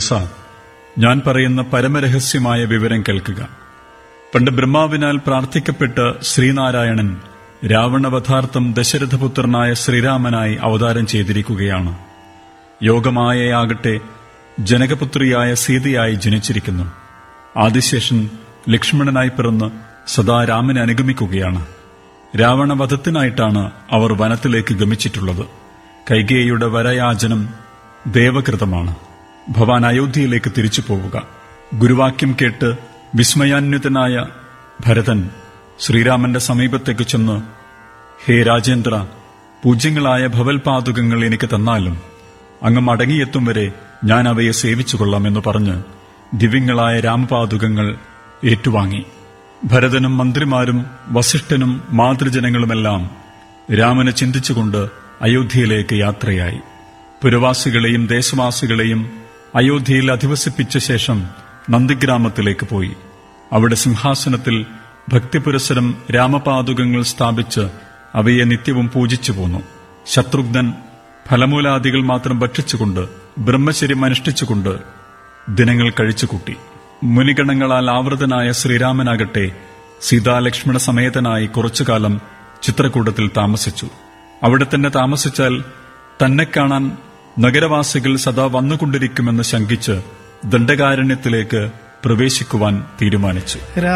കംസ ഞാൻ പറയുന്ന പരമരഹസ്യമായ വിവരം കേൾക്കുക പണ്ട് ബ്രഹ്മാവിനാൽ പ്രാർത്ഥിക്കപ്പെട്ട് ശ്രീനാരായണൻ രാവണവധാർത്ഥം ദശരഥപുത്രനായ ശ്രീരാമനായി അവതാരം ചെയ്തിരിക്കുകയാണ് യോഗമായയാകട്ടെ ജനകപുത്രിയായ സീതയായി ജനിച്ചിരിക്കുന്നു ആദിശേഷൻ ലക്ഷ്മണനായി പിറന്ന് സദാ രാമനെ അനുഗമിക്കുകയാണ് രാവണവധത്തിനായിട്ടാണ് അവർ വനത്തിലേക്ക് ഗമിച്ചിട്ടുള്ളത് കൈകേയിയുടെ വരയാചനം ദേവകൃതമാണ് ഭവാൻ അയോധ്യയിലേക്ക് തിരിച്ചു പോവുക ഗുരുവാക്യം കേട്ട് വിസ്മയാന്വിതനായ ഭരതൻ ശ്രീരാമന്റെ സമീപത്തേക്ക് ചെന്ന് ഹേ രാജേന്ദ്ര പൂജ്യങ്ങളായ ഭവൽപാതുകങ്ങൾ എനിക്ക് തന്നാലും അങ്ങ് മടങ്ങിയെത്തും വരെ ഞാൻ അവയെ സേവിച്ചുകൊള്ളാമെന്ന് പറഞ്ഞ് ദിവ്യങ്ങളായ രാമപാതുകങ്ങൾ ഏറ്റുവാങ്ങി ഭരതനും മന്ത്രിമാരും വസിഷ്ഠനും മാതൃജനങ്ങളുമെല്ലാം രാമനെ ചിന്തിച്ചുകൊണ്ട് അയോധ്യയിലേക്ക് യാത്രയായി പുരവാസികളെയും ദേശവാസികളെയും അയോധ്യയിൽ അധിവസിപ്പിച്ച ശേഷം നന്ദിഗ്രാമത്തിലേക്ക് പോയി അവിടെ സിംഹാസനത്തിൽ ഭക്തിപുരസരം രാമപാതുകങ്ങൾ സ്ഥാപിച്ച് അവയെ നിത്യവും പൂജിച്ചു പോന്നു ശത്രുഘ്നൻ ഫലമൂലാദികൾ മാത്രം ഭക്ഷിച്ചുകൊണ്ട് ബ്രഹ്മചര്യം അനുഷ്ഠിച്ചുകൊണ്ട് ദിനങ്ങൾ കഴിച്ചുകൂട്ടി മുനിഗണങ്ങളാൽ ആവൃതനായ ശ്രീരാമനാകട്ടെ സീതാലക്ഷ്മണ സമേതനായി കുറച്ചുകാലം ചിത്രകൂടത്തിൽ താമസിച്ചു അവിടെ തന്നെ താമസിച്ചാൽ തന്നെ കാണാൻ നഗരവാസികൾ സദാ വന്നുകൊണ്ടിരിക്കുമെന്ന് ശങ്കിച്ച് ദണ്ഡകാരണ്യത്തിലേക്ക് പ്രവേശിക്കുവാൻ തീരുമാനിച്ചു